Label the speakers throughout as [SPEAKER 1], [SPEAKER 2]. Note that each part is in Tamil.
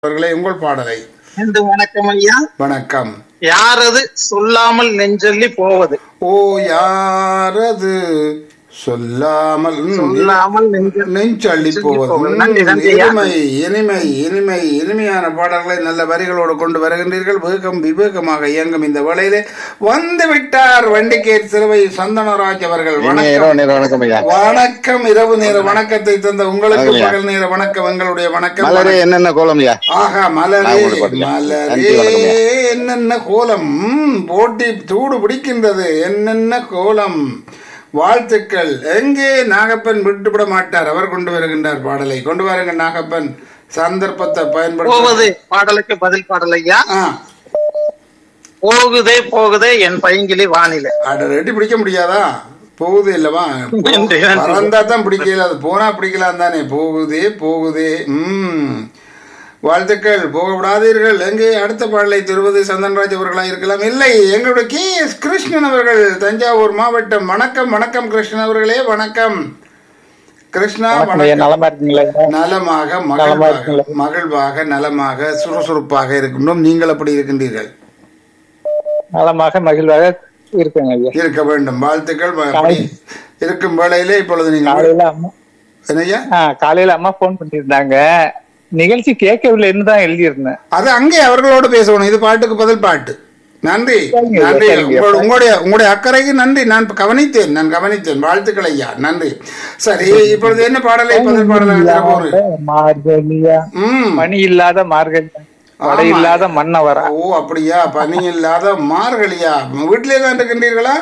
[SPEAKER 1] அவர்களே உங்கள் பாடலை
[SPEAKER 2] மீண்டும் வணக்கம் ஐயா
[SPEAKER 1] வணக்கம்
[SPEAKER 2] யாரது சொல்லாமல் நெஞ்சொல்லி போவது
[SPEAKER 1] ஓ யாரது சொல்லாமல் ம்,
[SPEAKER 2] சொல்லாமல் நெஞ்சொல்லி
[SPEAKER 1] நெஞ்சள்ளி போவது
[SPEAKER 2] போவது.
[SPEAKER 1] ம்,
[SPEAKER 2] நன்றி, நன்றி, ஐயா.
[SPEAKER 1] இனிமை இனிமை இனிமை இனிமையான பாடல்களை நல்ல வரிகளோடு கொண்டு வருகின்றீர்கள் வேகம் விவேகமாக இயங்கும் இந்த வேளையிலே வந்து விட்டார் வண்டிகேட் சிறுவை சந்தனராஜ் அவர்கள்
[SPEAKER 3] இனிய
[SPEAKER 1] வணக்கம்
[SPEAKER 3] இரவு நேரம் வணக்கம் ஐயா
[SPEAKER 1] வணக்கம் இரவு நேர வணக்கத்தை தந்த உங்களுக்கு
[SPEAKER 3] வணக்கம் ஐயா.
[SPEAKER 1] பகல் நேர வணக்கம் எங்களுடைய வணக்கம்
[SPEAKER 3] மலரே என்னென்ன கோலம் ஐயா
[SPEAKER 1] ஆஹா மலரே
[SPEAKER 3] நான் உங்களுக்கு பாடலையா?
[SPEAKER 1] மலரே
[SPEAKER 3] நன்றி, வணக்கம்
[SPEAKER 1] என்னென்ன கோலம் ம், போட்டி சூடு பிடிக்கின்றது என்னென்ன கோலம் வாழ்த்துக்கள் எங்கே நாகப்பன் விட்டுவிட மாட்டார் அவர் கொண்டு வருகின்றார் பாடலை கொண்டு வாருங்க நாகப்பன் சந்தர்ப்பத்தை பயன்படுத்த
[SPEAKER 2] போவது பாடலுக்கு பதில் பாடல் ஐயா
[SPEAKER 1] ஆ
[SPEAKER 2] போகுதே போகுதே என் பைங்கிலி வானிலை
[SPEAKER 1] அட ரெட்டி பிடிக்க முடியாதா போகுது இல்லவா
[SPEAKER 2] நன்றி, நன்றி.
[SPEAKER 1] பறந்தா தான் பிடிக்கல அது போனா பிடிக்கலாம் தானே போகுதே போகுதே ம் வாழ்த்துக்கள் போக விடாதீர்கள் எங்கே அடுத்த பாடலை தருவது சந்தன்ராஜ் அவர்களா இருக்கலாம் இல்லை எங்களுடைய கே எஸ் கிருஷ்ணன் அவர்கள் தஞ்சாவூர் மாவட்டம் வணக்கம் வணக்கம் கிருஷ்ணன் அவர்களே வணக்கம் கிருஷ்ணா
[SPEAKER 4] வணக்கம் ஐயா,
[SPEAKER 1] வணக்கம்
[SPEAKER 4] நலமா இருக்கீங்களா ஐயா?
[SPEAKER 1] நலமாக
[SPEAKER 4] நலமா
[SPEAKER 1] மகிழ்வாக
[SPEAKER 4] இருக்குங்களா?
[SPEAKER 1] மகிழ்வாக நலமாக சுறுசுறுப்பாக இருக்கின்றோம் நீங்கள் அப்படி இருக்கின்றீர்கள்
[SPEAKER 4] நலமாக மகிழ்வாக இருக்குங்க ஐயா
[SPEAKER 1] இருக்க வேண்டும் வாழ்த்துக்கள் வ- அப்படி இருக்கும் வேளையிலே இப்பொழுது நீங்கள்
[SPEAKER 4] காலையில அம்மா
[SPEAKER 1] என்னய்யா
[SPEAKER 4] ஆ, காலையில அம்மா போன் பண்ணியிருந்தாங்க நிகழ்ச்சி கேட்கவில்லைன்னு தான் எழுதியிருந்தேன்
[SPEAKER 1] அது அங்கே அவர்களோடு பேசணும் இது பாட்டுக்கு பதில் பாட்டு நன்றி
[SPEAKER 4] சரிங்க,
[SPEAKER 1] நன்றி
[SPEAKER 4] சரிங்க.
[SPEAKER 1] உங்கள்- உங்களுடைய உங்களுடைய அக்கறைக்கு நன்றி நான் கவனித்தேன் நான் கவனித்தேன் வாழ்த்துக்கள் ஐயா நன்றி சரி இப்பொழுது என்ன பாடலை பதில் பாடலாக தர போறேன்
[SPEAKER 4] மார்கழியா
[SPEAKER 1] ம்
[SPEAKER 4] மணி இல்லாத மார்கழியா படை
[SPEAKER 1] ஆமா.
[SPEAKER 4] இல்லாத மன்னவரா
[SPEAKER 1] ஓ அப்படியா பனி இல்லாத மார்கழியா வீட்டிலே தான் இருக்கின்றீர்களா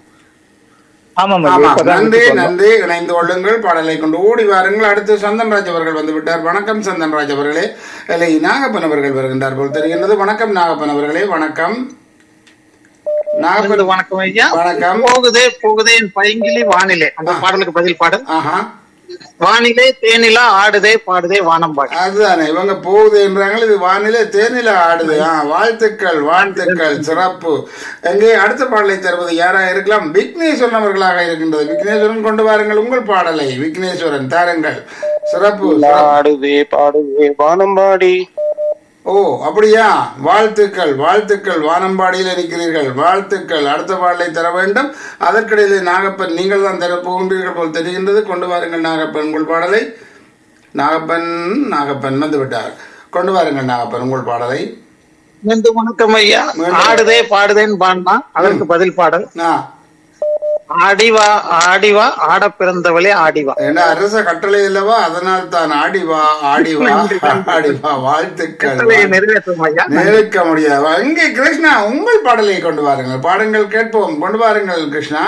[SPEAKER 4] ஆமாம் ஐயா,
[SPEAKER 1] ஆமா
[SPEAKER 4] இப்பதான்
[SPEAKER 1] நன்றி
[SPEAKER 4] வீட்டுக்கு வந்தோம்.
[SPEAKER 1] நன்றி இணைந்து கொள்ளுங்கள் பாடலை கொண்டு ஓடி வாருங்கள் அடுத்து சந்தன்ராஜ் அவர்கள் வந்து விட்டார் வணக்கம் சந்தன்ராஜ் அவர்களே இல்லை நாகப்பன் அவர்கள் வருகின்றார் போல் தெரிகின்றது வணக்கம் நாகப்பன் அவர்களே வணக்கம் நாகப்பன்
[SPEAKER 2] மீண்டும் வணக்கம் ஐயா
[SPEAKER 1] வணக்கம்
[SPEAKER 2] போகுதே போகுதே என் பைங்கிலி வானிலை அந்த பாடலுக்கு பதில் பாடல்
[SPEAKER 1] ஆஹா
[SPEAKER 2] வானிலை தேனிலா ஆடுதே பாடுதே வானம்பாடி
[SPEAKER 1] அதுதானே இவங்க போகுது என்றாங்க இது வானிலை தேனில ஆடுது ஆ வாழ்த்துக்கள் வாழ்த்துக்கள் சிறப்பு எங்கே அடுத்த பாடலை தருவது யாரா இருக்கலாம் விக்னேஸ்வரன் அவர்களாக இருக்கின்றது விக்னேஸ்வரன் கொண்டு வாருங்கள் உங்கள் பாடலை விக்னேஸ்வரன் தாருங்கள் சிறப்பு சிறப்பு.
[SPEAKER 3] பாடுவே பாடுவே வானம்பாடி
[SPEAKER 1] ஓ அப்படியா வாழ்த்துக்கள் வாழ்த்துக்கள் வானம்பாடியில் இருக்கிறீர்கள் வாழ்த்துக்கள் அடுத்த பாடலை தர வேண்டும் அதற்கிடையிலே நாகப்பன் நீங்கள் தான் தர போகின்றீர்கள் போல் தெரிகின்றது கொண்டு வாருங்கள் நாகப்பன் உங்கள் பாடலை நாகப்பன் நாகப்பன் வந்து விட்டார் கொண்டு வாருங்கள் நாகப்பன் உங்கள் பாடலை
[SPEAKER 2] மீண்டும் வணக்கம் ஐயா
[SPEAKER 1] மீண்டும்.
[SPEAKER 2] ஆடுதே பாடுதேன்னு பாடினா அதற்கு பதில் பாடல்
[SPEAKER 1] ஆ
[SPEAKER 2] ஆடிவா ஆடிவா ஆட பிறந்தவளே ஆடிவா
[SPEAKER 1] என்ன அரச கட்டளை அல்லவா அதனால் தான் ஆடிவா ஆடிவா ஆடிவா வாழ்த்துக்கள்
[SPEAKER 2] கட்டளையை நிறைவேற்றும் ஐயா
[SPEAKER 1] நினைக்க முடியாது இங்கே கிருஷ்ணா உங்கள் பாடலை கொண்டு வாருங்கள் பாடுங்கள் கேட்போம் கொண்டு வாருங்கள் கிருஷ்ணா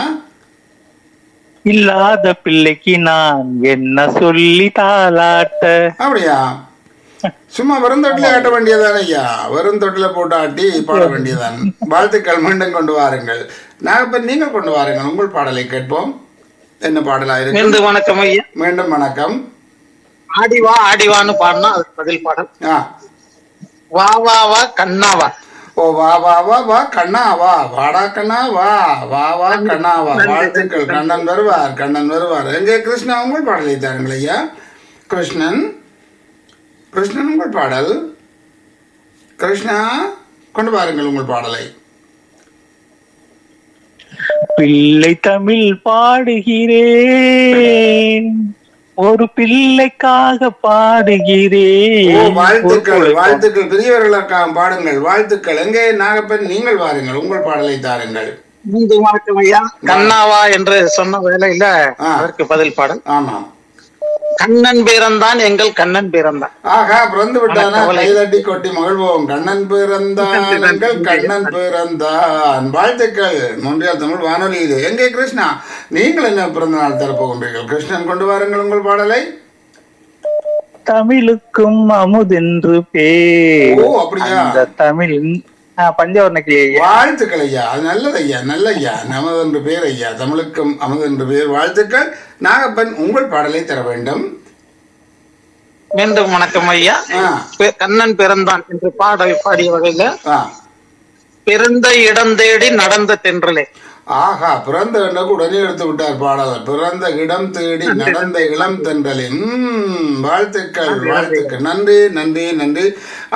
[SPEAKER 4] இல்லாத பிள்ளைக்கு நான் என்ன சொல்லி தாளாட்ட
[SPEAKER 1] அப்படியா சும்மா வெறும் தொட்டில ஆட்ட வேண்டியதானே ஐயா வெறும் தொட்டில போட்டு ஆட்டி பாட வேண்டியதான் வாழ்த்துக்கள் மீண்டும் கொண்டு வாருங்கள் நாகப்பன் நீங்கள் கொண்டு வாருங்கள் உங்கள் பாடலை கேட்போம் என்ன பாடலா இருக்கு
[SPEAKER 2] மீண்டும் வணக்கம் ஐயா
[SPEAKER 1] மீண்டும் வணக்கம்
[SPEAKER 2] ஆடிவா ஆடிவான்னு பாடினா அதுக்கு பதில் பாடல்
[SPEAKER 1] ஆ
[SPEAKER 2] வா வா வா கண்ணா வா
[SPEAKER 1] ஓ வா வா வா வா கண்ணா வா வாடா கண்ணா வா வா வா கண்ணா வா வாழ்த்துக்கள் கண்ணன் வருவார் கண்ணன் வருவார் எங்கே கிருஷ்ணா உங்கள் பாடலை தாருங்கள் ஐயா கிருஷ்ணன் கிருஷ்ணன் உங்கள் பாடல் கிருஷ்ணா கொண்டு பாருங்கள் உங்கள் பாடலை
[SPEAKER 4] பிள்ளை தமிழ் பாடுகிறேன் ஒரு பிள்ளைக்காக
[SPEAKER 1] ஓ
[SPEAKER 4] பாடுகிறேன்
[SPEAKER 1] வாழ்த்துக்கள்
[SPEAKER 4] ஒரு
[SPEAKER 1] வாழ்த்துக்கள் பெரியவர்களுக்காக பாடுங்கள் வாழ்த்துக்கள் எங்கே நாகப்பன் நீங்கள் வாருங்கள் உங்கள் பாடலை தாருங்கள்
[SPEAKER 2] மீண்டும் வணக்கம் ஐயா கண்ணாவா என்று சொன்ன வேலையில
[SPEAKER 1] ஆ.
[SPEAKER 2] அதற்கு பதில் பாடல்
[SPEAKER 1] ஆமாம்
[SPEAKER 2] கண்ணன் பிறந்தான் எங்கள் கண்ணன் பிறந்தான்
[SPEAKER 1] ஆகா பிறந்து விட்டானா
[SPEAKER 2] கவலை.
[SPEAKER 1] கைதட்டி கொட்டி மகிழ்வோம் கண்ணன் பிறந்தான் எங்கள் கண்ணன் பிறந்தான் வாழ்த்துக்கள் மூன்றியால் தமிழ் வானொலியிலே எங்கே கிருஷ்ணா நீங்கள் என்ன பிறந்த நாள் தரப்போகின்றீர்கள் கிருஷ்ணன் கொண்டு வாருங்கள் உங்கள் பாடலை
[SPEAKER 4] தமிழுக்கும் அமுதென்று பேர்
[SPEAKER 1] ஓ அப்படியா
[SPEAKER 4] அந்த தமிழ் பஞ்சவர்ண கிளி ஐயா
[SPEAKER 1] வாழ்த்துக்கள் ஐயா அது நல்லது ஐயா நல்ல ஐயா நமது என்று பேர் ஐயா தமிழுக்கும் அமது என்று பேர் வாழ்த்துக்கள் நாகப்பன் உங்கள் பாடலை தர வேண்டும்
[SPEAKER 2] மீண்டும் வணக்கம் ஐயா
[SPEAKER 1] ஆ
[SPEAKER 2] பி- கண்ணன் பிறந்தான் என்று பாட பாடிய வகையில
[SPEAKER 1] ஆ
[SPEAKER 2] பிறந்த இடம் தேடி நடந்த தென்றலே
[SPEAKER 1] ஆஹா பிறந்த இடக்கு உடனே எடுத்து விட்டார் பாடலர் பிறந்த இடம் தேடி நடந்த இளம் தென்றலின் உம், வாழ்த்துக்கள் வாழ்த்துக்கள் நன்றி நன்றி நன்றி